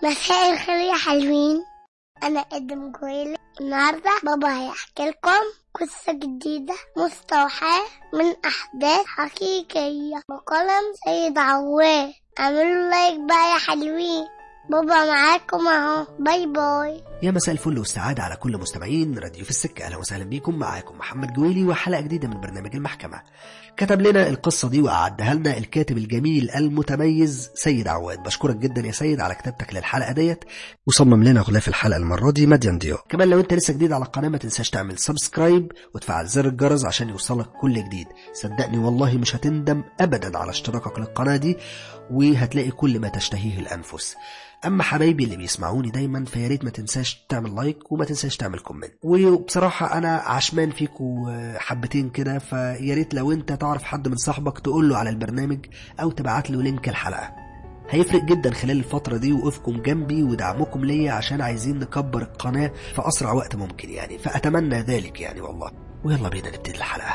مساء الخير يا حلوين أنا إدم جويلي النهاردة بابا هيحكي لكم قصة جديدة مستوحاة من أحداث حقيقية بقلم سيد عواد اعملوا لايك بقى يا حلوين بابا معاكم اهو باي باي يا مساء الفل والسعادة على كل مستمعين راديو في السكة أهلا وسهلا بيكم معاكم محمد جويلي وحلقة جديدة من برنامج المحكمة كتب لنا القصة دي وأعدها لنا الكاتب الجميل المتميز سيد عواد بشكرك جدا يا سيد على كتابتك للحلقة ديت وصمم لنا غلاف الحلقة المرة دي مديان ديو كمان لو انت لسه جديد على القناة ما تنساش تعمل سبسكرايب وتفعل زر الجرس عشان يوصلك كل جديد صدقني والله مش هتندم أبدا على اشتراكك للقناة دي وهتلاقي كل ما تشتهيه الأنفس اما حبايبي اللي بيسمعوني دايما فيا ريت ما تنساش تعمل لايك وما تنساش تعمل كومنت وبصراحه انا عشمان فيكوا حبتين كده فيا ريت لو انت تعرف حد من صاحبك تقول له على البرنامج او تبعت له لينك الحلقه هيفرق جدا خلال الفترة دي وقوفكم جنبي ودعمكم ليا عشان عايزين نكبر القناة في أسرع وقت ممكن يعني فأتمنى ذلك يعني والله ويلا بينا نبتدي الحلقة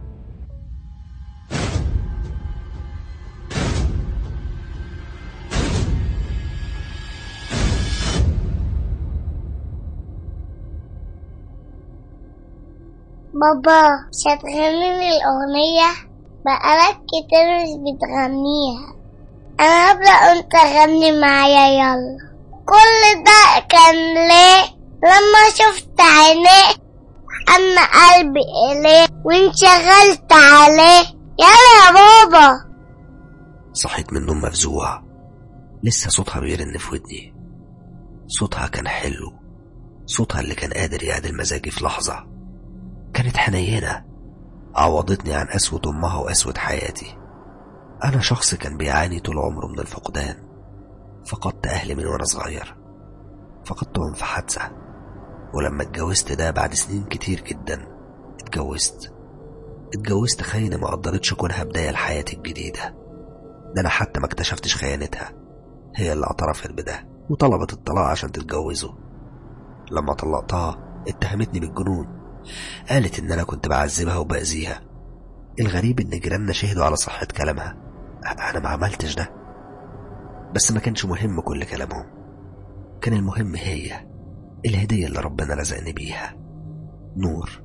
بابا مش هتغني لي الأغنية بقالك كتير مش بتغنيها أنا هبدأ وأنت غني معايا يلا كل ده كان ليه لما شفت عينيه أنا قلبي إليه وانشغلت عليه يلا يا بابا صحيت من النوم مفزوع لسه صوتها بيرن في ودني صوتها كان حلو صوتها اللي كان قادر يعدل مزاجي في لحظة كانت حنينة عوضتني عن قسوة أمها وقسوة حياتي أنا شخص كان بيعاني طول عمره من الفقدان فقدت أهلي من وأنا صغير فقدتهم في حادثة ولما اتجوزت ده بعد سنين كتير جدا اتجوزت اتجوزت خاينة ما قدرتش كونها بداية لحياتي الجديدة ده أنا حتى ما اكتشفتش خيانتها هي اللي اعترفت بده وطلبت الطلاق عشان تتجوزه لما طلقتها اتهمتني بالجنون قالت إن أنا كنت بعذبها وبأذيها الغريب إن جيراننا شهدوا على صحة كلامها أنا ما عملتش ده بس ما كانش مهم كل كلامهم كان المهم هي الهدية اللي ربنا رزقني بيها نور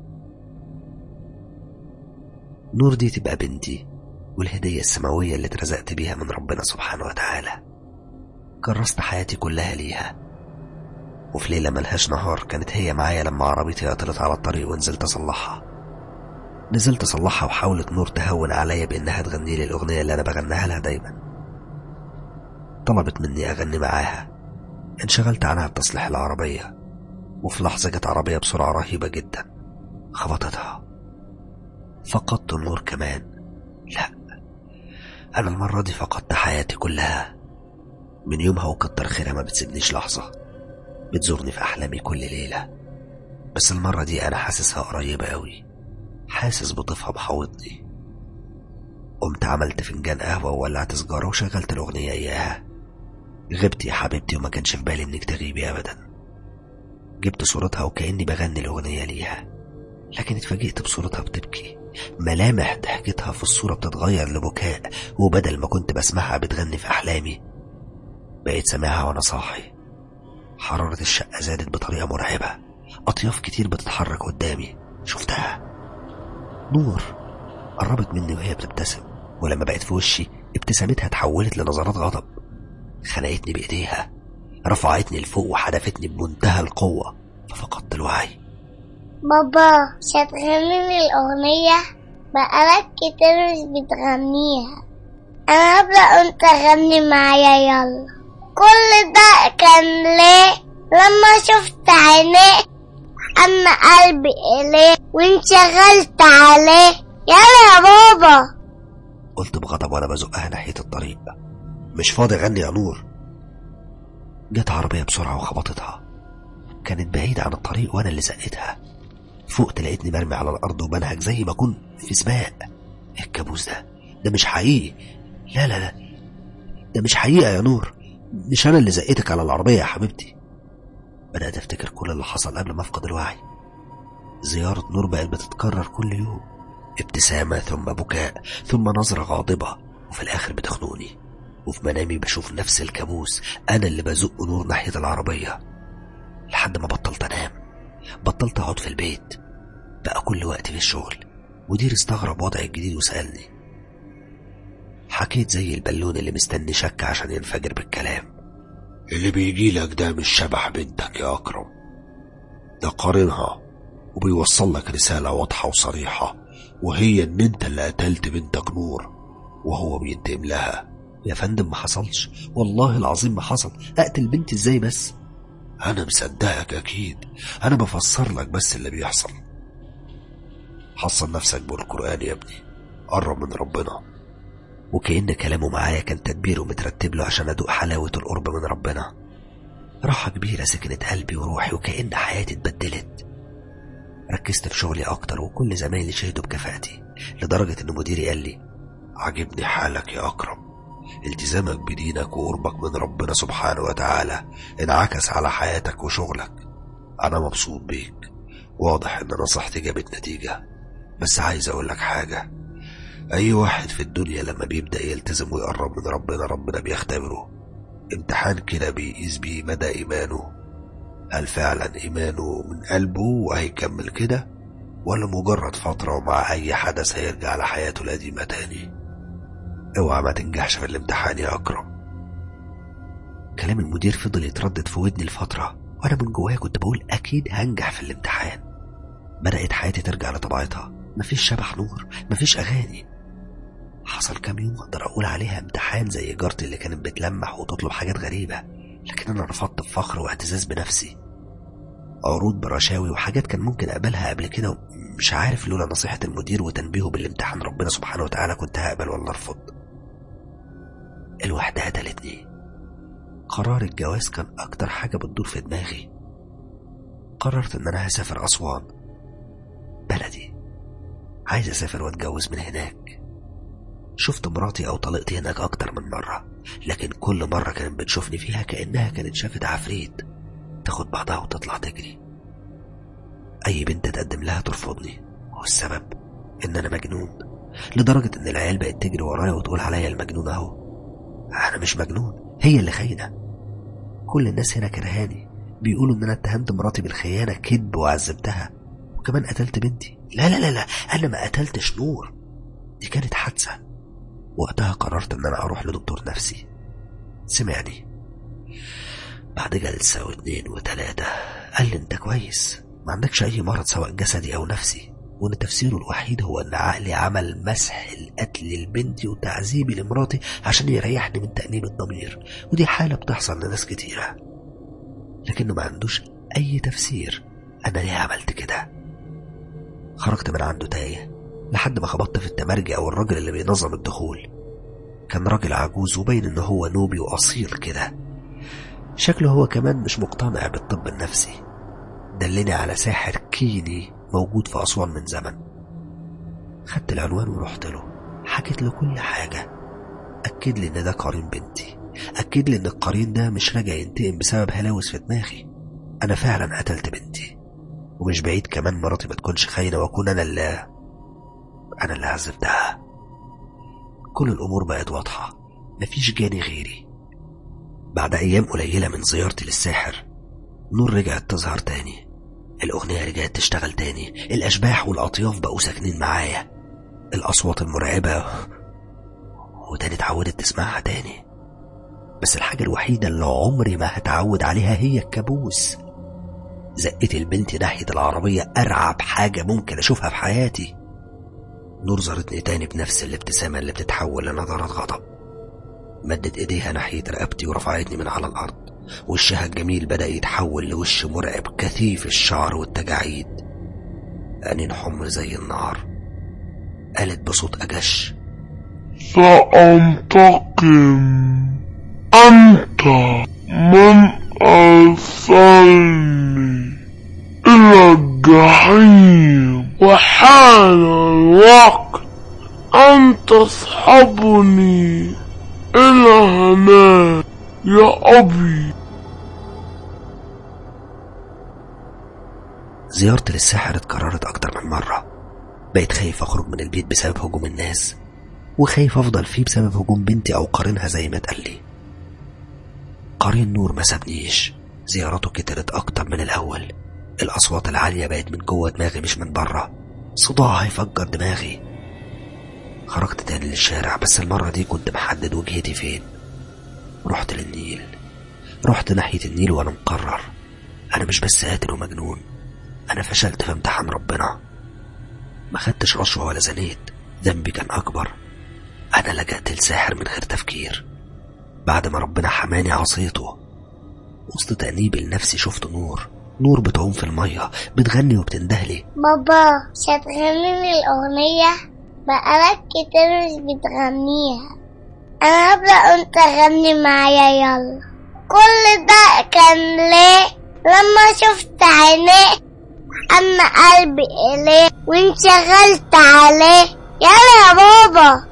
نور دي تبقى بنتي والهدية السماوية اللي اترزقت بيها من ربنا سبحانه وتعالى كرست حياتي كلها ليها وفي ليلة ملهاش نهار كانت هي معايا لما عربيتي عطلت على الطريق ونزلت أصلحها نزلت أصلحها وحاولت نور تهون عليا بإنها تغني لي الأغنية اللي أنا بغنيها لها دايما طلبت مني أغني معاها انشغلت عنها بتصليح العربية وفي لحظة جت عربية بسرعة رهيبة جدا خبطتها فقدت النور كمان لا أنا المرة دي فقدت حياتي كلها من يومها وكتر خيرها ما بتسيبنيش لحظة بتزورني في أحلامي كل ليلة بس المرة دي أنا حاسسها قريبة أوي حاسس بطيفها بحوضني قمت عملت فنجان قهوة وولعت سجارة وشغلت الأغنية إياها غبت يا حبيبتي وما كانش في بالي إنك تغيبي أبدا جبت صورتها وكأني بغني الأغنية ليها لكن اتفاجئت بصورتها بتبكي ملامح ضحكتها في الصورة بتتغير لبكاء وبدل ما كنت بسمعها بتغني في أحلامي بقيت سامعها وأنا صاحي حرارة الشقة زادت بطريقة مرعبة أطياف كتير بتتحرك قدامي شفتها نور قربت مني وهي بتبتسم ولما بقت في وشي ابتسامتها اتحولت لنظرات غضب خنقتني بإيديها رفعتني لفوق وحدفتني بمنتهى القوة ففقدت الوعي بابا مش هتغني لي الأغنية بقالك كتير مش بتغنيها أنا هبدأ وأنت غني معايا يلا كل ده كان ليه لما شفت عينيه أنا قلبي إليه وانشغلت عليه يلا يا بابا قلت بغضب وأنا بزقها ناحية الطريق مش فاضي أغني يا نور جت عربية بسرعة وخبطتها كانت بعيدة عن الطريق وأنا اللي زقتها فوقت لقيتني مرمي على الأرض وبنهج زي ما أكون في سباق إيه الكابوس ده ده مش حقيقي لا لا لا ده مش حقيقة يا نور مش أنا اللي زقتك على العربية يا حبيبتي بدأت أفتكر كل اللي حصل قبل ما أفقد الوعي زيارة نور بقت بتتكرر كل يوم ابتسامة ثم بكاء ثم نظرة غاضبة وفي الآخر بتخنقني وفي منامي بشوف نفس الكابوس أنا اللي بزق نور ناحية العربية لحد ما بطلت أنام بطلت أقعد في البيت بقى كل وقتي في الشغل مدير استغرب وضعي الجديد وسألني حكيت زي البالون اللي مستني شك عشان ينفجر بالكلام اللي بيجي لك ده مش شبح بنتك يا أكرم ده قارنها وبيوصل لك رسالة واضحة وصريحة وهي إن أنت اللي قتلت بنتك نور وهو بينتقم لها يا فندم ما حصلش والله العظيم ما حصل أقتل بنتي إزاي بس أنا مصدقك أكيد أنا بفسر لك بس اللي بيحصل حصن نفسك بالقرآن يا ابني قرب من ربنا وكأن كلامه معايا كان تدبيره مترتب له عشان أدوق حلاوة القرب من ربنا راحة كبيرة سكنت قلبي وروحي وكأن حياتي اتبدلت ركزت في شغلي أكتر وكل زمايلي شهدوا بكفاءتي لدرجة إن مديري قال لي عجبني حالك يا أكرم التزامك بدينك وقربك من ربنا سبحانه وتعالى انعكس على حياتك وشغلك أنا مبسوط بيك واضح إن نصيحتي جابت نتيجة بس عايز أقول لك حاجة أي واحد في الدنيا لما بيبدأ يلتزم ويقرب من ربنا ربنا بيختبره امتحان كده بيقيس بيه مدى إيمانه هل فعلا إيمانه من قلبه وهيكمل كده ولا مجرد فترة ومع أي حدث هيرجع لحياته القديمة تاني اوعى ما تنجحش في الامتحان يا أكرم كلام المدير فضل يتردد في ودني لفترة وأنا من جوايا كنت بقول أكيد هنجح في الامتحان بدأت حياتي ترجع لطبيعتها مفيش شبح نور مفيش أغاني حصل كام يوم أقدر أقول عليها امتحان زي جارتي اللي كانت بتلمح وتطلب حاجات غريبة لكن أنا رفضت بفخر واعتزاز بنفسي عروض برشاوي وحاجات كان ممكن أقبلها قبل كده مش عارف لولا نصيحة المدير وتنبيهه بالامتحان ربنا سبحانه وتعالى كنت هقبل ولا أرفض الوحدة قتلتني قرار الجواز كان أكتر حاجة بتدور في دماغي قررت إن أنا هسافر أسوان بلدي عايز أسافر وأتجوز من هناك شفت مراتي أو طليقتي هناك أكتر من مرة لكن كل مرة كانت بتشوفني فيها كأنها كانت شافت عفريت تاخد بعضها وتطلع تجري أي بنت تقدم لها ترفضني والسبب إن أنا مجنون لدرجة إن العيال بقت تجري ورايا وتقول عليا المجنون أهو أنا مش مجنون هي اللي خاينة كل الناس هنا كرهاني بيقولوا إن أنا اتهمت مراتي بالخيانة كذب وعذبتها وكمان قتلت بنتي لا لا لا لا أنا ما قتلتش نور دي كانت حادثة وقتها قررت إن أنا أروح لدكتور نفسي سمعني بعد جلسة واتنين وتلاتة قال لي أنت كويس ما عندكش أي مرض سواء جسدي أو نفسي وإن تفسيره الوحيد هو إن عقلي عمل مسح القتل لبنتي وتعذيبي لمراتي عشان يريحني من تأنيب الضمير ودي حالة بتحصل لناس كتيرة لكنه ما عندوش أي تفسير أنا ليه عملت كده خرجت من عنده تايه لحد ما خبطت في التمرجي أو الراجل اللي بينظم الدخول كان راجل عجوز وبين إن هو نوبي وأصيل كده شكله هو كمان مش مقتنع بالطب النفسي دلني على ساحر كيني موجود في أسوان من زمن خدت العنوان ورحت له حكيت له كل حاجة أكد لي إن ده قرين بنتي أكد لي إن القرين ده مش راجع ينتقم بسبب هلاوس في دماغي أنا فعلا قتلت بنتي ومش بعيد كمان مراتي ما تكونش خاينة وأكون أنا اللي أنا اللي عذبتها كل الأمور بقت واضحة مفيش جاني غيري بعد أيام قليلة من زيارتي للساحر نور رجعت تظهر تاني الأغنية رجعت تشتغل تاني الأشباح والأطياف بقوا ساكنين معايا الأصوات المرعبة وتاني اتعودت تسمعها تاني بس الحاجة الوحيدة اللي عمري ما هتعود عليها هي الكابوس زقت البنت ناحية العربية أرعب حاجة ممكن أشوفها في حياتي نور زارتني تاني بنفس الابتسامة اللي بتتحول لنظرات غضب مدت ايديها ناحية رقبتي ورفعتني من على الأرض وشها الجميل بدأ يتحول لوش مرعب كثيف الشعر والتجاعيد عينين حمر زي النار قالت بصوت أجش سأنتقم أنت من أرسلني إلى الجحيم وحان الوقت أن تصحبني إلى هناك يا أبي زيارتي للساحر اتكررت أكتر من مرة بقيت خايف أخرج من البيت بسبب هجوم الناس وخايف أفضل فيه بسبب هجوم بنتي أو قارنها زي ما اتقال لي قارين نور ما سابنيش زياراته كترت أكتر من الأول الأصوات العالية بقت من جوه دماغي مش من بره صداع هيفجر دماغي خرجت تاني للشارع بس المرة دي كنت محدد وجهتي فين رحت للنيل رحت ناحية النيل وأنا مقرر أنا مش بس قاتل ومجنون أنا فشلت في امتحان ربنا ما خدتش رشوة ولا زنيت ذنبي كان أكبر أنا لجأت لساحر من غير تفكير بعد ما ربنا حماني عصيته وسط تأنيبي لنفسي شفت نور نور بتعوم في المية بتغني وبتندهلي بابا مش هتغني لي الأغنية بقالك كتير مش بتغنيها أنا هبدأ أنت غني معايا يلا كل ده كان ليه لما شفت عينيه أما قلبي إليه وانشغلت عليه يلا يا بابا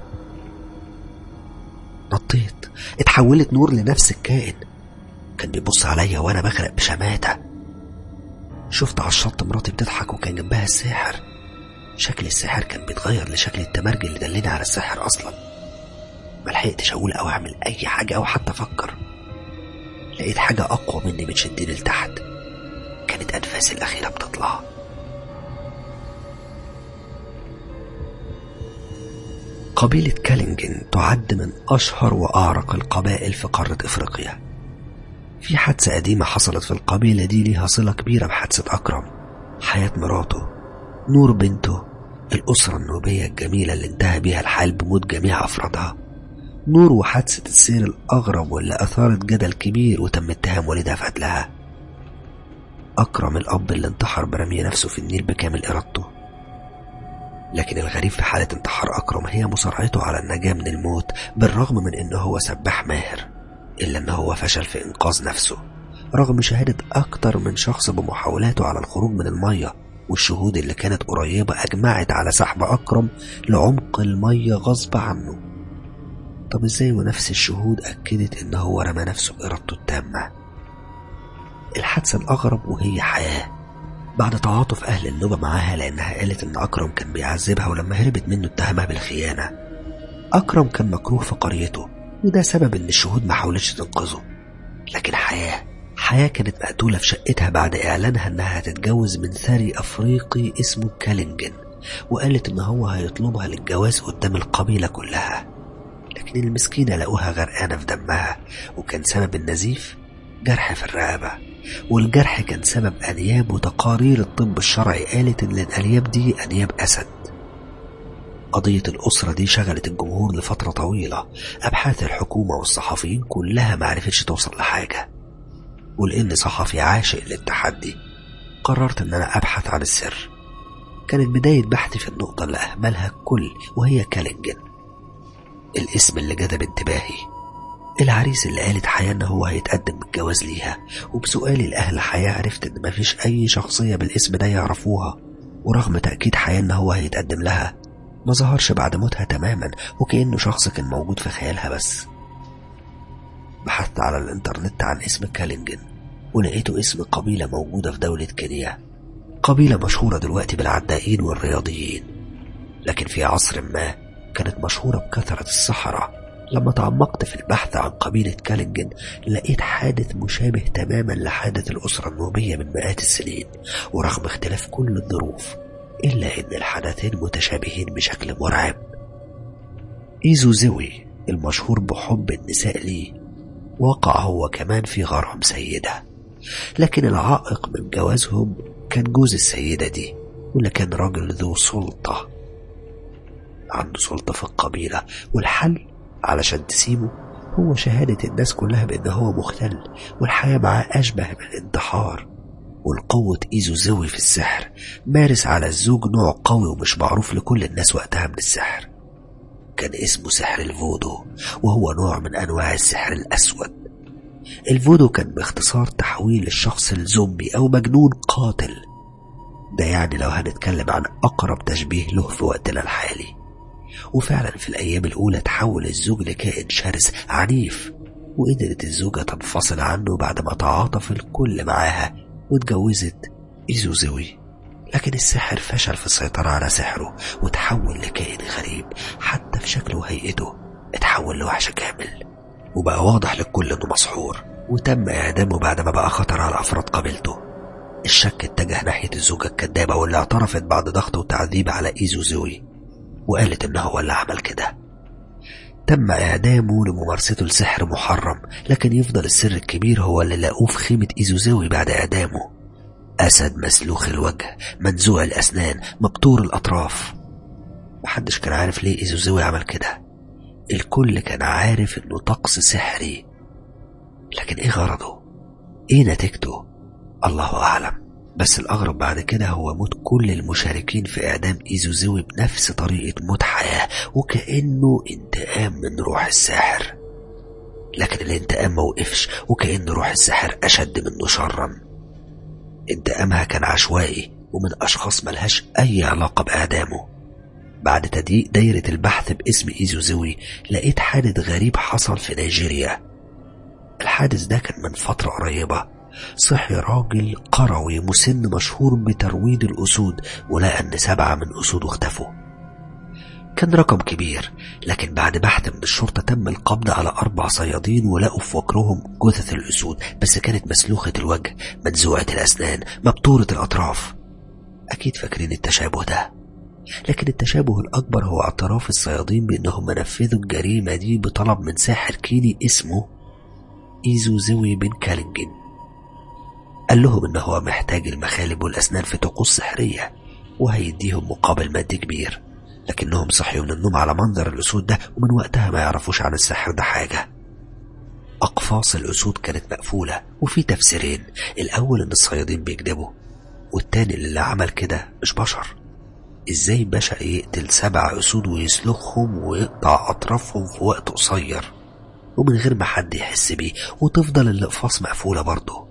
نطيت اتحولت نور لنفس الكائن كان بيبص عليا وانا بغرق بشماتة شفت على الشط مراتي بتضحك وكان جنبها الساحر شكل الساحر كان بيتغير لشكل التمرج اللي دلني على الساحر اصلا ملحقتش اقول او اعمل اي حاجة او حتى افكر لقيت حاجة اقوى مني بتشدني لتحت كانت انفاسي الاخيرة بتطلع قبيلة كالينجن تعد من أشهر وأعرق القبائل في قارة إفريقيا في حادثة قديمة حصلت في القبيلة دي ليها صلة كبيرة بحادثة أكرم حياة مراته نور بنته الأسرة النوبية الجميلة اللي انتهى بيها الحال بموت جميع أفرادها نور وحادثة السير الأغرب واللي أثارت جدل كبير وتم اتهام والدها في قتلها أكرم الأب اللي انتحر برمي نفسه في النيل بكامل إرادته لكن الغريب في حالة انتحار أكرم هي مصارعته على النجاة من الموت بالرغم من إنه هو سباح ماهر إلا إن هو فشل في إنقاذ نفسه رغم شهادة أكتر من شخص بمحاولاته على الخروج من المية والشهود اللي كانت قريبة أجمعت على سحب أكرم لعمق المية غصب عنه طب إزاي ونفس الشهود أكدت إن هو رمى نفسه بإرادته التامة الحادثة الأغرب وهي حياة بعد تعاطف أهل النوبة معاها لأنها قالت إن أكرم كان بيعذبها ولما هربت منه اتهمها بالخيانة أكرم كان مكروه في قريته وده سبب إن الشهود ما حاولتش تنقذه لكن حياة حياة كانت مقتولة في شقتها بعد إعلانها إنها هتتجوز من ثري أفريقي اسمه كالينجن وقالت إن هو هيطلبها للجواز قدام القبيلة كلها لكن المسكينة لقوها غرقانة في دمها وكان سبب النزيف جرح في الرقبة والجرح كان سبب أنياب وتقارير الطب الشرعي قالت إن الأنياب دي أنياب أسد قضية الأسرة دي شغلت الجمهور لفترة طويلة أبحاث الحكومة والصحفيين كلها معرفتش توصل لحاجة ولأني صحفي عاشق للتحدي قررت إن أنا أبحث عن السر كانت بداية بحثي في النقطة اللي أهملها الكل وهي كالينجن الاسم اللي جذب انتباهي العريس اللي قالت حياة إن هو هيتقدم بالجواز ليها وبسؤالي لأهل حياة عرفت إن مفيش أي شخصية بالاسم ده يعرفوها ورغم تأكيد حياة إن هو هيتقدم لها ما ظهرش بعد موتها تماما وكأنه شخص كان موجود في خيالها بس بحثت على الإنترنت عن اسم كالينجن ولقيته اسم قبيلة موجودة في دولة كينيا قبيلة مشهورة دلوقتي بالعدائين والرياضيين لكن في عصر ما كانت مشهورة بكثرة الصحراء لما تعمقت في البحث عن قبيلة كالينجن لقيت حادث مشابه تماما لحادث الأسرة النوبية من مئات السنين ورغم اختلاف كل الظروف إلا إن الحدثين متشابهين بشكل مرعب إيزو زوي المشهور بحب النساء ليه وقع هو كمان في غرام سيدة لكن العائق من جوازهم كان جوز السيدة دي واللي كان راجل ذو سلطة عنده سلطة في القبيلة والحل علشان تسيبه هو شهادة الناس كلها بأن هو مختل والحياة معاه أشبه بالانتحار والقوة إيزو زوي في السحر مارس على الزوج نوع قوي ومش معروف لكل الناس وقتها من السحر كان اسمه سحر الفودو وهو نوع من أنواع السحر الأسود الفودو كان باختصار تحويل الشخص لزومبي أو مجنون قاتل ده يعني لو هنتكلم عن أقرب تشبيه له في وقتنا الحالي وفعلا في الأيام الأولى تحول الزوج لكائن شرس عنيف وقدرت الزوجة تنفصل عنه بعد ما تعاطف الكل معاها واتجوزت إيزوزوي لكن الساحر فشل في السيطرة على سحره وتحول لكائن غريب حتى في شكله وهيئته اتحول لوحش كامل وبقى واضح للكل انه مسحور وتم اعدامه بعد ما بقى خطر على افراد قبيلته الشك اتجه ناحية الزوجة الكدابة واللي اعترفت بعد ضغط وتعذيب على ايزو زوي وقالت ان هو اللي عمل كده تم اعدامه لممارسته لسحر محرم لكن يفضل السر الكبير هو اللي لقوه في خيمة ايزوزوي بعد اعدامه اسد مسلوخ الوجه منزوع الاسنان مبتور الاطراف محدش كان عارف ليه ايزوزوي عمل كده الكل كان عارف انه طقس سحري لكن ايه غرضه ايه نتيجته الله اعلم بس الاغرب بعد كده هو موت كل المشاركين في اعدام ايزوزوي بنفس طريقة موت حياة وكأنه انتقام من روح الساحر لكن الانتقام موقفش وكأن روح الساحر اشد منه شرا انتقامها كان عشوائي ومن اشخاص ملهاش اي علاقة باعدامه بعد تضييق دايرة البحث باسم إيزوزوي لقيت حادث غريب حصل في نيجيريا الحادث ده كان من فترة قريبة صحي راجل قروي مسن مشهور بترويض الأسود ولقى أن سبعة من أسوده اختفوا كان رقم كبير لكن بعد بحث من الشرطة تم القبض على أربع صيادين ولقوا في وكرهم جثث الأسود بس كانت مسلوخة الوجه منزوعة الأسنان مبتورة الأطراف أكيد فاكرين التشابه ده لكن التشابه الأكبر هو اعتراف الصيادين بأنهم نفذوا الجريمة دي بطلب من ساحر كيني اسمه إيزو زوي بن كالنجن قال لهم إن هو محتاج المخالب والأسنان في طقوس سحرية وهيديهم مقابل مادي كبير لكنهم صحيوا من النوم على منظر الأسود ده ومن وقتها ما يعرفوش عن السحر ده حاجة أقفاص الأسود كانت مقفولة وفي تفسيرين الأول إن الصيادين بيكذبوا والتاني اللي عمل كده مش بشر ازاي باشا يقتل سبع اسود ويسلخهم ويقطع اطرافهم في وقت قصير ومن غير ما حد يحس بيه وتفضل الاقفاص مقفوله برضه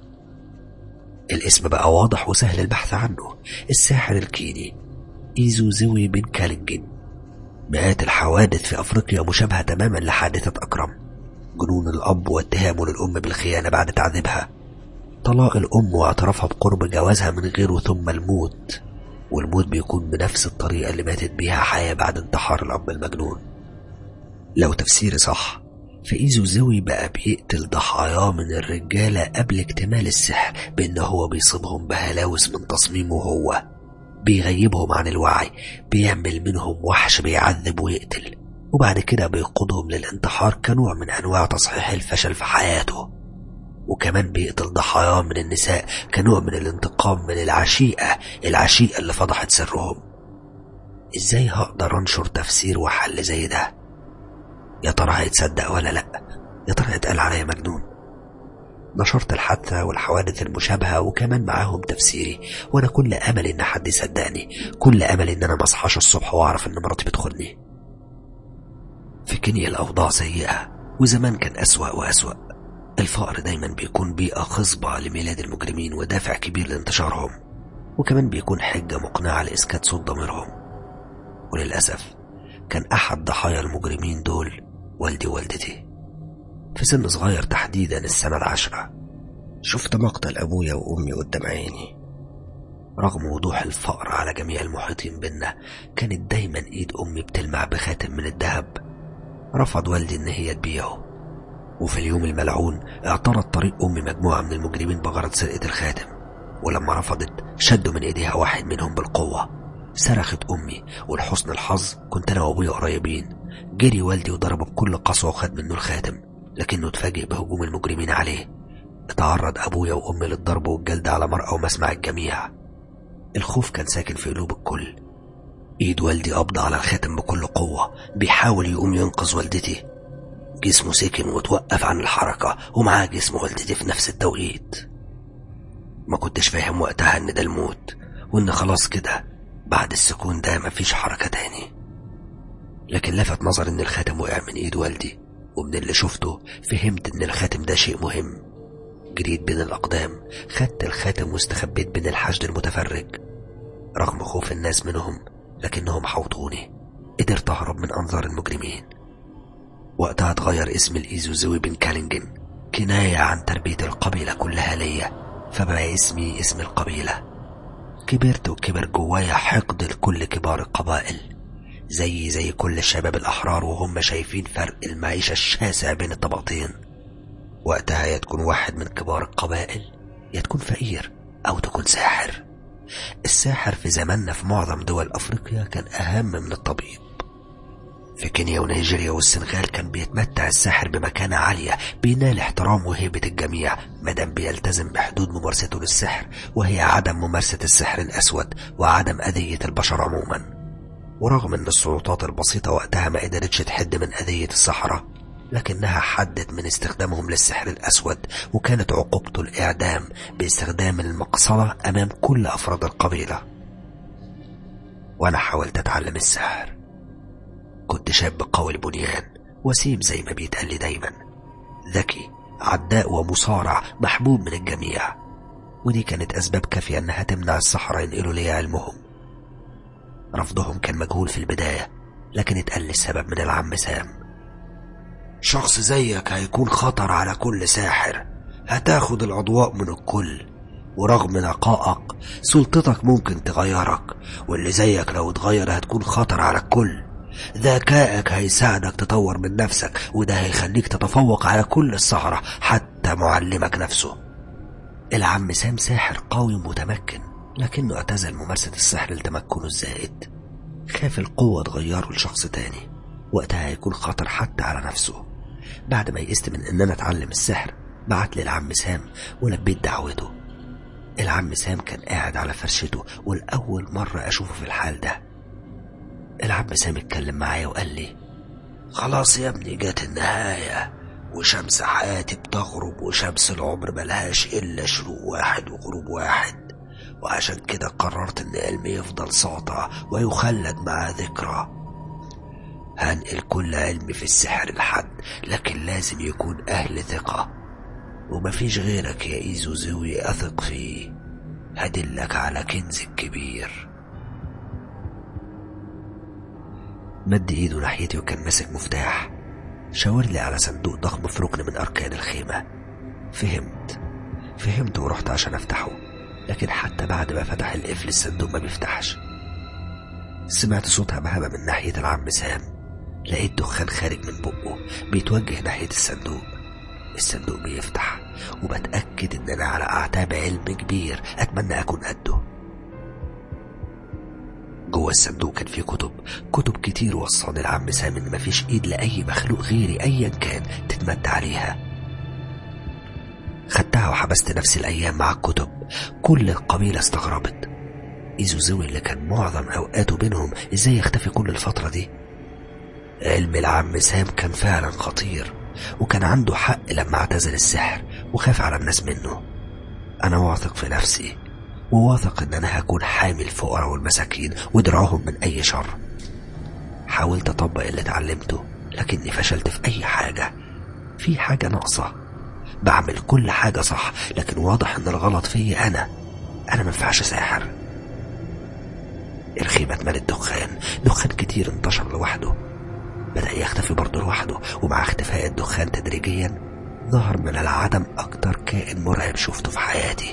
الاسم بقى واضح وسهل البحث عنه الساحر الكيني ايزو زوي بن كالنجن مئات الحوادث في افريقيا مشابهه تماما لحادثه اكرم جنون الاب واتهامه للام بالخيانه بعد تعذيبها طلاق الام واعترافها بقرب جوازها من غيره ثم الموت والموت بيكون بنفس الطريقة اللي ماتت بيها حياة بعد انتحار الأب المجنون لو تفسيري صح فإيزو زوي بقى بيقتل ضحاياه من الرجالة قبل اكتمال السحر بأنه هو بيصيبهم بهلاوس من تصميمه هو بيغيبهم عن الوعي بيعمل منهم وحش بيعذب ويقتل وبعد كده بيقودهم للانتحار كنوع من أنواع تصحيح الفشل في حياته وكمان بيقتل ضحاياه من النساء كنوع من الانتقام من العشيقة العشيقة اللي فضحت سرهم ازاي هقدر انشر تفسير وحل زي ده يا ترى هيتصدق ولا لا يا ترى هيتقال عليا مجنون نشرت الحادثة والحوادث المشابهة وكمان معاهم تفسيري وانا كل امل ان حد يصدقني كل امل ان انا مصحاش الصبح واعرف ان مراتي بتخوني في كينيا الاوضاع سيئة وزمان كان اسوأ واسوأ الفقر دايما بيكون بيئة خصبة لميلاد المجرمين ودافع كبير لانتشارهم وكمان بيكون حجة مقنعة لإسكات صوت ضميرهم وللأسف كان أحد ضحايا المجرمين دول والدي ووالدتي في سن صغير تحديدا السنة العاشرة شفت مقتل أبويا وأمي قدام عيني رغم وضوح الفقر على جميع المحيطين بينا كانت دايما ايد امي بتلمع بخاتم من الذهب رفض والدي ان هي تبيعه وفي اليوم الملعون اعترض طريق أمي مجموعة من المجرمين بغرض سرقة الخاتم ولما رفضت شدوا من إيديها واحد منهم بالقوة صرخت أمي ولحسن الحظ كنت أنا وأبويا قريبين جري والدي وضربه بكل قسوة وخد منه الخاتم لكنه اتفاجئ بهجوم المجرمين عليه اتعرض أبويا وأمي للضرب والجلد على مرأى ومسمع الجميع الخوف كان ساكن في قلوب الكل ايد والدي قبض على الخاتم بكل قوة بيحاول يقوم ينقذ والدتي جسمه سكن وتوقف عن الحركة ومعاه جسم والدتي في نفس التوقيت ما كنتش فاهم وقتها ان ده الموت وان خلاص كده بعد السكون ده مفيش حركة تاني لكن لفت نظر ان الخاتم وقع من ايد والدي ومن اللي شفته فهمت ان الخاتم ده شيء مهم جريت بين الاقدام خدت الخاتم واستخبيت بين الحشد المتفرج رغم خوف الناس منهم لكنهم حوطوني قدرت اهرب من انظار المجرمين وقتها اتغير اسم الإيزوزوي بن كالينجن كناية عن تربية القبيلة كلها ليا فبقى اسمي اسم القبيلة كبرت وكبر جوايا حقد لكل كبار القبائل زي زي كل الشباب الأحرار وهم شايفين فرق المعيشة الشاسع بين الطبقتين وقتها يا تكون واحد من كبار القبائل يا تكون فقير أو تكون ساحر الساحر في زماننا في معظم دول أفريقيا كان أهم من الطبيب في كينيا ونيجيريا والسنغال كان بيتمتع الساحر بمكانة عالية بينال احترام وهيبة الجميع مادام بيلتزم بحدود ممارسته للسحر وهي عدم ممارسة السحر الأسود وعدم أذية البشر عموما ورغم أن السلطات البسيطة وقتها ما قدرتش تحد من أذية السحرة لكنها حدت من استخدامهم للسحر الأسود وكانت عقوبته الإعدام باستخدام المقصلة أمام كل أفراد القبيلة وأنا حاولت أتعلم السحر كنت شاب قوي البنيان وسيم زي ما بيتقال لي دايما ذكي عداء ومصارع محبوب من الجميع ودي كانت أسباب كافية أنها تمنع السحرة ينقلوا لي علمهم رفضهم كان مجهول في البداية لكن اتقال لي السبب من العم سام شخص زيك هيكون خطر على كل ساحر هتاخد الأضواء من الكل ورغم نقائك سلطتك ممكن تغيرك واللي زيك لو اتغير هتكون خطر على الكل ذكائك هيساعدك تطور من نفسك وده هيخليك تتفوق على كل السهرة حتى معلمك نفسه العم سام ساحر قوي ومتمكن لكنه اعتزل ممارسة السحر لتمكنه الزائد خاف القوة تغيره لشخص تاني وقتها هيكون خطر حتى على نفسه بعد ما يئست من ان انا اتعلم السحر بعت لي العم سام ولبيت دعوته العم سام كان قاعد على فرشته والأول مرة أشوفه في الحال ده العم سام اتكلم معايا وقال لي خلاص يا ابني جت النهاية وشمس حياتي بتغرب وشمس العمر ملهاش إلا شروق واحد وغروب واحد وعشان كده قررت إن علمي يفضل ساطع ويخلد مع ذكرى هنقل كل علمي في السحر لحد لكن لازم يكون أهل ثقة ومفيش غيرك يا إيزو زوي أثق فيه هدلك على كنز كبير مد ايده ناحيتي وكان ماسك مفتاح شاور لي على صندوق ضخم في ركن من أركان الخيمة فهمت فهمت ورحت عشان أفتحه لكن حتى بعد ما فتح القفل الصندوق ما بيفتحش سمعت صوت هبهبة من ناحية العم سام لقيت دخان خارج من بقه بيتوجه ناحية الصندوق الصندوق بيفتح وبتأكد إن أنا على أعتاب علم كبير أتمنى أكون قده جوه الصندوق كان فيه كتب كتب كتير وصاني العم سام إن مفيش إيد لأي مخلوق غيري أيا كان تتمد عليها خدتها وحبست نفسي الأيام مع الكتب كل القبيلة استغربت إيزوزوي اللي كان معظم أوقاته بينهم إزاي يختفي كل الفترة دي علم العم سام كان فعلا خطير وكان عنده حق لما اعتزل السحر وخاف على الناس منه أنا واثق في نفسي وواثق إن أنا هكون حامي الفقراء والمساكين ودرعهم من أي شر حاولت أطبق اللي اتعلمته لكني فشلت في أي حاجة في حاجة ناقصة بعمل كل حاجة صح لكن واضح إن الغلط فيا أنا أنا منفعش ساحر الخيمة اتملت دخان دخان كتير انتشر لوحده بدأ يختفي برضه لوحده ومع اختفاء الدخان تدريجيا ظهر من العدم أكتر كائن مرعب شفته في حياتي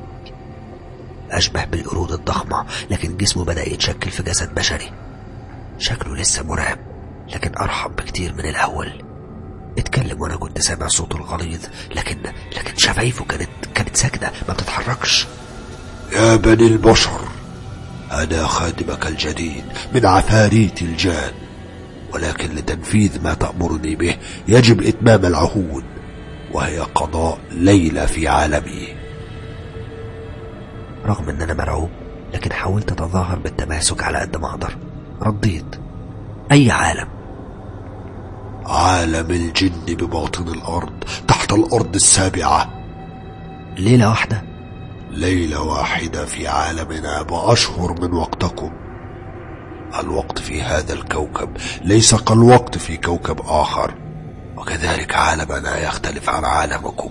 أشبه بالقرود الضخمة لكن جسمه بدأ يتشكل في جسد بشري شكله لسه مرعب لكن أرحب بكتير من الأول اتكلم وأنا كنت سامع صوته الغليظ لكن لكن شفايفه كانت كانت ساكنة ما بتتحركش يا بني البشر أنا خادمك الجديد من عفاريت الجان ولكن لتنفيذ ما تأمرني به يجب إتمام العهود وهي قضاء ليلة في عالمي رغم ان انا مرعوب لكن حاولت اتظاهر بالتماسك على قد ما اقدر رديت اي عالم عالم الجن بباطن الأرض تحت الأرض السابعة ليلة واحدة ليلة واحدة في عالمنا بأشهر من وقتكم الوقت في هذا الكوكب ليس كالوقت في كوكب آخر وكذلك عالمنا يختلف عن عالمكم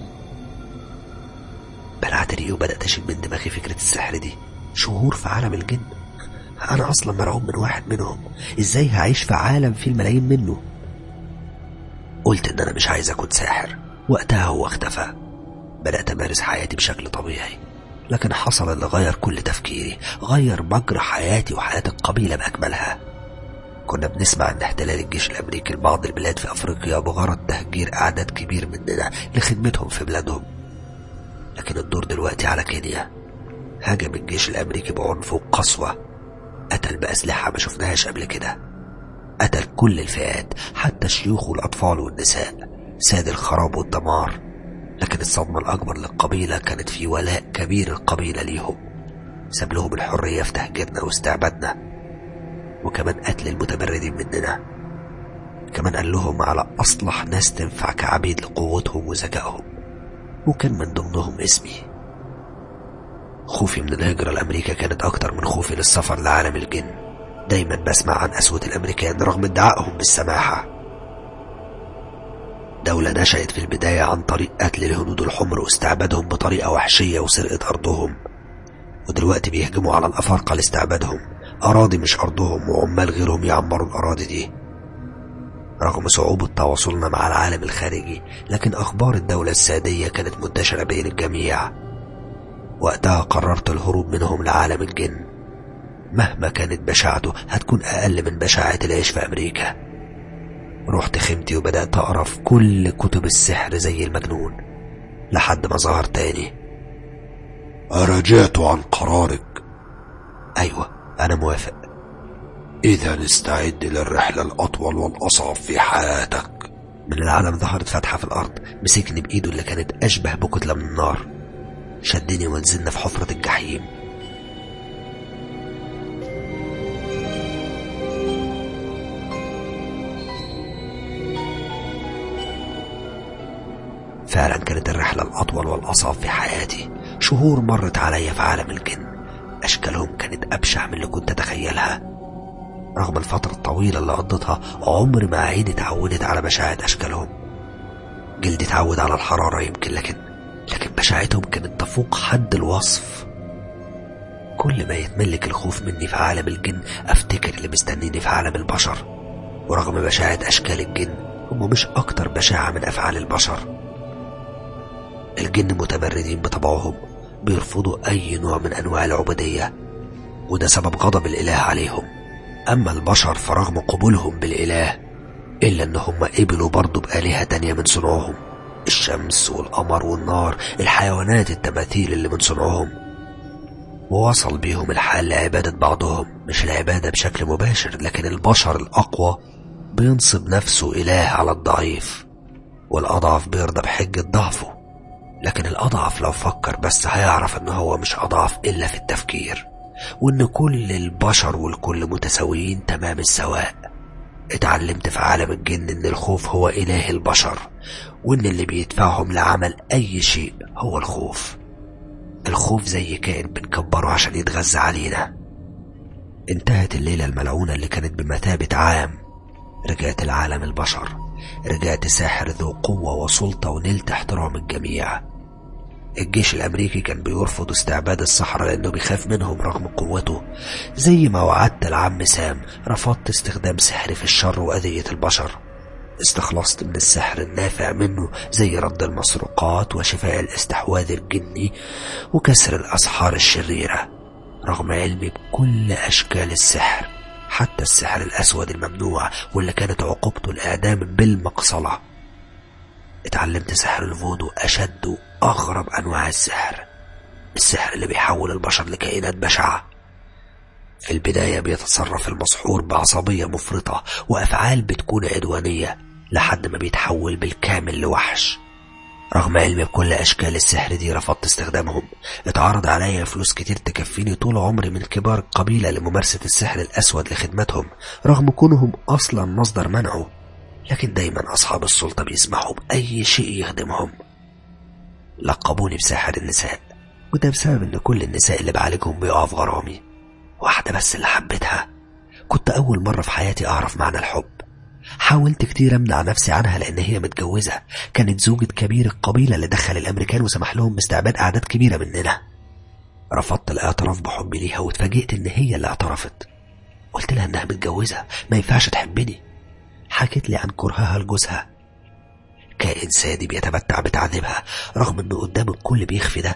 بلعت ريقي وبدأت أشيل من دماغي فكرة السحر دي شهور في عالم الجن أنا أصلا مرعوب من واحد منهم إزاي هعيش في عالم فيه الملايين منه قلت إن أنا مش عايز أكون ساحر وقتها هو اختفى بدأت أمارس حياتي بشكل طبيعي لكن حصل اللي غير كل تفكيري غير مجرى حياتي وحياة القبيلة بأكملها كنا بنسمع عن احتلال الجيش الأمريكي لبعض البلاد في أفريقيا بغرض تهجير أعداد كبير مننا لخدمتهم في بلادهم لكن الدور دلوقتي على كينيا هاجم الجيش الأمريكي بعنف وقسوة قتل بأسلحة ما شفناهاش قبل كده قتل كل الفئات حتى الشيوخ والأطفال والنساء ساد الخراب والدمار لكن الصدمة الأكبر للقبيلة كانت في ولاء كبير القبيلة ليهم ساب لهم الحرية في تهجيرنا واستعبادنا وكمان قتل المتمردين مننا كمان قال لهم على أصلح ناس تنفع كعبيد لقوتهم وذكائهم وكان من ضمنهم اسمي خوفي من الهجرة لأمريكا كانت أكتر من خوفي للسفر لعالم الجن دايما بسمع عن قسوة الأمريكان رغم ادعائهم بالسماحة دولة نشأت في البداية عن طريق قتل الهنود الحمر واستعبادهم بطريقة وحشية وسرقة أرضهم ودلوقتي بيهجموا على الأفارقة لاستعبادهم أراضي مش أرضهم وعمال غيرهم يعمروا الأراضي دي رغم صعوبة تواصلنا مع العالم الخارجي لكن أخبار الدولة السادية كانت منتشرة بين الجميع وقتها قررت الهروب منهم لعالم الجن مهما كانت بشاعته هتكون أقل من بشاعة العيش في أمريكا رحت خيمتي وبدأت أقرأ في كل كتب السحر زي المجنون لحد ما ظهر تاني أرجعت عن قرارك أيوة أنا موافق إذا استعد للرحلة الأطول والأصعب في حياتك من العالم ظهرت فتحة في الأرض مسكني بإيده اللي كانت أشبه بكتلة من النار شدني ونزلنا في حفرة الجحيم فعلا كانت الرحلة الأطول والأصعب في حياتي شهور مرت عليا في عالم الجن أشكالهم كانت أبشع من اللي كنت أتخيلها رغم الفترة الطويلة اللي قضيتها عمر ما عيني اتعودت على بشاعة أشكالهم جلدي اتعود على الحرارة يمكن لكن لكن بشاعتهم كانت تفوق حد الوصف كل ما يتملك الخوف مني في عالم الجن أفتكر اللي مستنيني في عالم البشر ورغم بشاعة أشكال الجن هم مش أكتر بشاعة من أفعال البشر الجن متمردين بطبعهم بيرفضوا أي نوع من أنواع العبودية وده سبب غضب الإله عليهم أما البشر فرغم قبولهم بالإله إلا إن هم قبلوا برضه بآلهة تانية من صنعهم الشمس والقمر والنار الحيوانات التماثيل اللي من صنعهم ووصل بيهم الحال لعبادة بعضهم مش العبادة بشكل مباشر لكن البشر الأقوى بينصب نفسه إله على الضعيف والأضعف بيرضى بحجة ضعفه لكن الأضعف لو فكر بس هيعرف إن هو مش أضعف إلا في التفكير وإن كل البشر والكل متساويين تمام السواء اتعلمت في عالم الجن إن الخوف هو إله البشر وإن اللي بيدفعهم لعمل أي شيء هو الخوف الخوف زي كائن بنكبره عشان يتغذى علينا انتهت الليلة الملعونة اللي كانت بمثابة عام رجعت العالم البشر رجعت ساحر ذو قوة وسلطة ونلت احترام الجميع الجيش الأمريكي كان بيرفض استعباد الصحراء لأنه بيخاف منهم رغم قوته زي ما وعدت العم سام رفضت استخدام سحر في الشر وأذية البشر استخلصت من السحر النافع منه زي رد المسروقات وشفاء الاستحواذ الجني وكسر الأسحار الشريرة رغم علمي بكل أشكال السحر حتى السحر الأسود الممنوع واللي كانت عقوبته الإعدام بالمقصلة اتعلمت سحر الفودو أشد وأغرب أنواع السحر السحر اللي بيحول البشر لكائنات بشعة في البداية بيتصرف المسحور بعصبية مفرطة وأفعال بتكون عدوانية لحد ما بيتحول بالكامل لوحش رغم علمي بكل أشكال السحر دي رفضت استخدامهم اتعرض عليا فلوس كتير تكفيني طول عمري من كبار القبيلة لممارسة السحر الأسود لخدمتهم رغم كونهم أصلا مصدر منعه لكن دايما أصحاب السلطة بيسمحوا بأي شيء يخدمهم لقبوني بساحر النساء وده بسبب ان كل النساء اللي بعالجهم بيقعوا في غرامي واحدة بس اللي حبيتها كنت أول مرة في حياتي أعرف معنى الحب حاولت كتير أمنع نفسي عنها لأن هي متجوزة كانت زوجة كبير القبيلة اللي دخل الأمريكان وسمح لهم باستعباد أعداد كبيرة مننا رفضت الاعتراف بحبي ليها واتفاجئت إن هي اللي اعترفت قلت لها إنها متجوزة ما ينفعش تحبني حكت لي عن كرهها لجوزها كائن سادي بيتمتع بتعذيبها رغم إنه قدام الكل بيخفي ده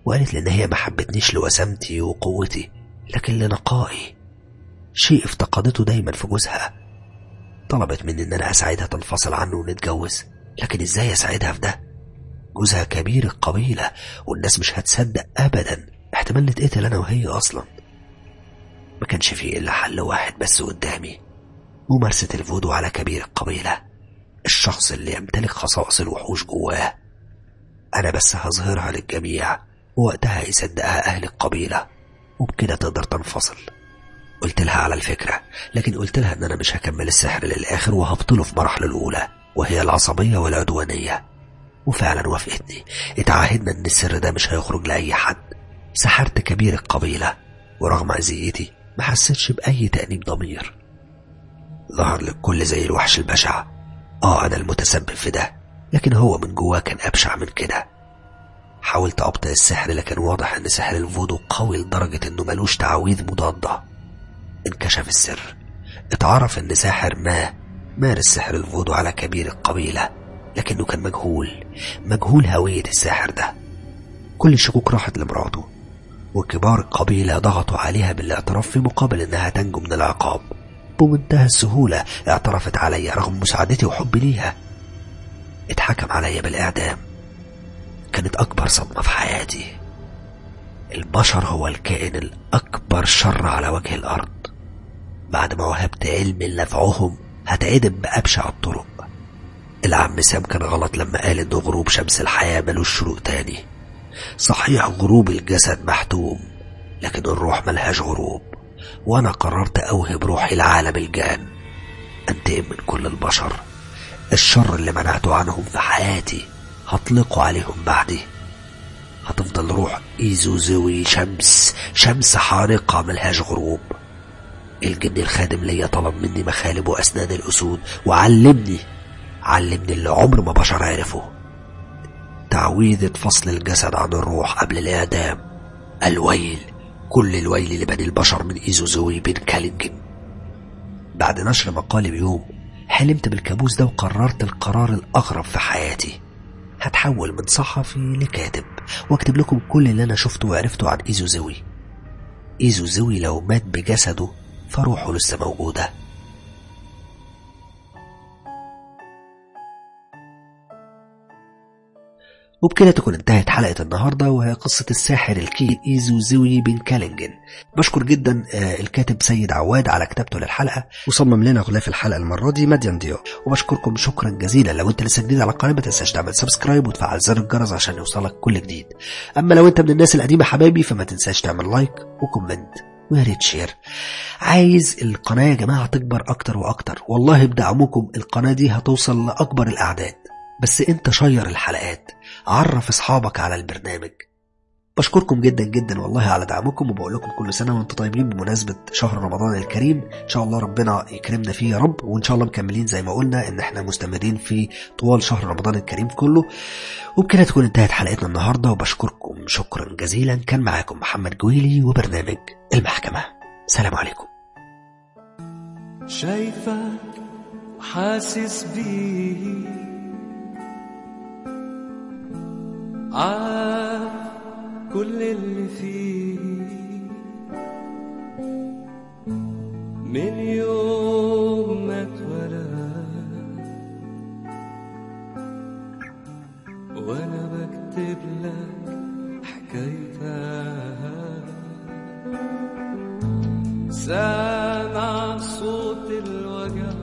وقالت لي إن هي ما حبتنيش لوسامتي وقوتي لكن لنقائي شيء افتقدته دايما في جوزها طلبت مني إن أنا أساعدها تنفصل عنه ونتجوز لكن إزاي أساعدها في ده جوزها كبير القبيلة والناس مش هتصدق أبدا احتمال نتقتل أنا وهي أصلا ما كانش فيه إلا حل واحد بس قدامي ممارسة الفودو على كبير القبيلة الشخص اللي يمتلك خصائص الوحوش جواه أنا بس هظهرها للجميع ووقتها يصدقها أهل القبيلة وبكده تقدر تنفصل قلت لها على الفكرة لكن قلت لها إن أنا مش هكمل السحر للآخر وهبطله في مراحله الأولى وهي العصبية والعدوانية وفعلا وافقتني اتعاهدنا إن السر ده مش هيخرج لأي حد سحرت كبير القبيلة ورغم أذيتي ما حسيتش بأي تأنيب ضمير ظهر للكل زي الوحش البشع آه أنا المتسبب في ده لكن هو من جواه كان أبشع من كده حاولت أبطئ السحر لكن واضح إن سحر الفودو قوي لدرجة إنه ملوش تعاويذ مضادة انكشف السر اتعرف إن ساحر ما مارس سحر الفودو على كبير القبيلة لكنه كان مجهول مجهول هوية الساحر ده كل الشكوك راحت لمراته وكبار القبيلة ضغطوا عليها بالاعتراف في مقابل إنها تنجو من العقاب بمنتهى السهولة اعترفت عليا رغم مساعدتي وحبي ليها اتحكم عليا بالإعدام كانت أكبر صدمة في حياتي البشر هو الكائن الأكبر شر على وجه الأرض بعد ما وهبت علم نفعهم هتعدم بأبشع الطرق العم سام كان غلط لما قال إن غروب شمس الحياة ملوش شروق تاني صحيح غروب الجسد محتوم لكن الروح ملهاش غروب وأنا قررت أوهب روحي لعالم الجان أنتقم من كل البشر الشر اللي منعته عنهم في حياتي هطلقه عليهم بعدي هتفضل روح إيزوزوي شمس شمس حارقة ملهاش غروب الجن الخادم ليا طلب مني مخالب وأسنان الأسود وعلمني علمني اللي عمر ما بشر عرفه تعويذة فصل الجسد عن الروح قبل الإعدام الويل كل الويل لبني البشر من إيزوزوي بن كالينجن بعد نشر مقالي بيوم حلمت بالكابوس ده وقررت القرار الأغرب في حياتي هتحول من صحفي لكاتب واكتب لكم كل اللي أنا شفته وعرفته عن إيزوزوي إيزوزوي لو مات بجسده فروحه لسه موجودة وبكده تكون انتهت حلقة النهاردة وهي قصة الساحر الكي إيزو زوي بن كالينجن بشكر جدا الكاتب سيد عواد على كتابته للحلقة وصمم لنا غلاف الحلقة المرة دي مديان ديو وبشكركم شكرا جزيلا لو انت لسه جديد على القناة ما تنساش تعمل سبسكرايب وتفعل زر الجرس عشان يوصلك كل جديد اما لو انت من الناس القديمة حبايبي فما تنساش تعمل لايك وكومنت ويا ريت شير عايز القناة يا جماعة تكبر أكتر وأكتر والله بدعمكم القناة دي هتوصل لأكبر الأعداد بس انت شير الحلقات عرف اصحابك على البرنامج بشكركم جدا جدا والله على دعمكم وبقول لكم كل سنه وانتم طيبين بمناسبه شهر رمضان الكريم ان شاء الله ربنا يكرمنا فيه يا رب وان شاء الله مكملين زي ما قلنا ان احنا مستمرين في طوال شهر رمضان الكريم كله وبكده تكون انتهت حلقتنا النهارده وبشكركم شكرا جزيلا كان معاكم محمد جويلي وبرنامج المحكمه سلام عليكم شايفك وحاسس بيه عارف كل اللي فيه من يوم ما اتولد وانا بكتب لك حكايتها سامع صوت الوجع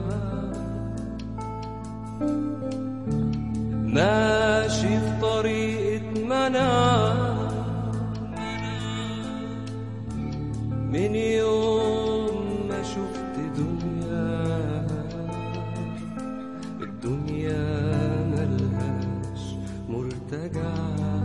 ماشي في طريقة منع من يوم ما شفت دنيا الدنيا ملهاش مرتجع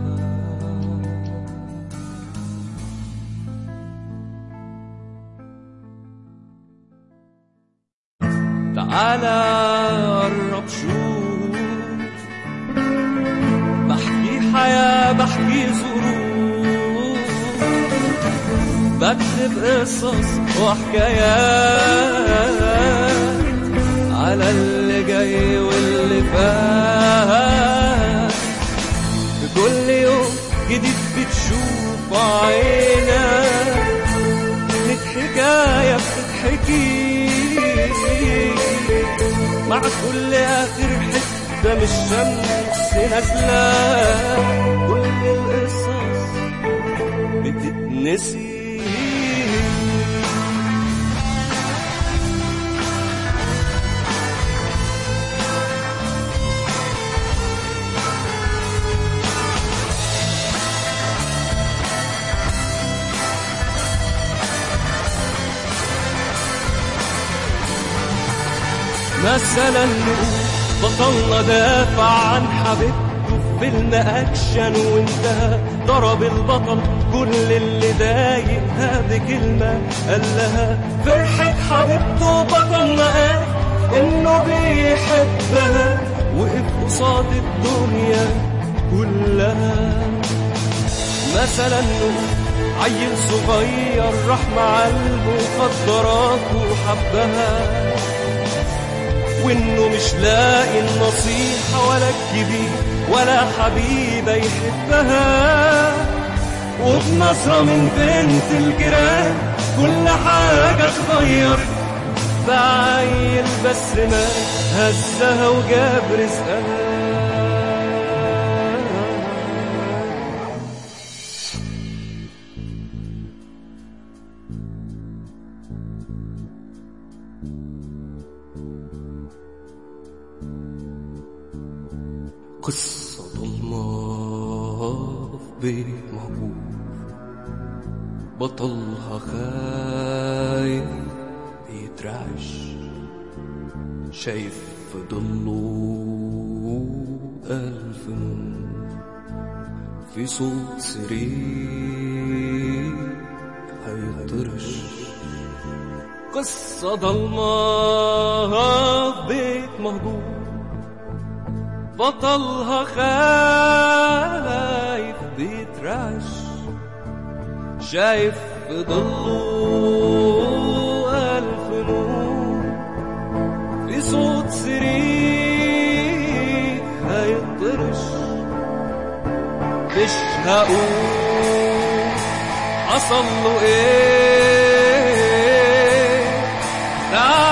تعالى قرب شوف بحكي حياة بحكي ظروف بكتب قصص وحكايات على اللي جاي واللي فات في كل يوم جديد بتشوف عينك لك حكاية بتتحكي مع كل آخر حتة من الشمس نازلة كل القصص بتتنسي مثلا نقول بطلنا دافع عن حبيبته في فيلم اكشن وانتهى ضرب البطل كل اللي ضايقها بكلمة قال لها فرحة حبيبته بطلنا قال انه بيحبها وقف قصاد الدنيا كلها مثلا نقول عيل صغير راح مع المخدرات وحبها وانه مش لاقي النصيحة ولا الكبير ولا حبيبة يحبها وبنظرة من بنت الجيران كل حاجة اتغير بعيل بس ما هزها وجاب رزقها قصة ضلمة في بيت مهجور بطلها خايف بيترعش شايف في ضله ألف نور في صوت سرير هيطرش قصة ضلمة في بيت مهجور بطلها خايف بيترعش شايف في ضله ألف نور في صوت سرير هيطرش مش هقول حصل له ايه تعال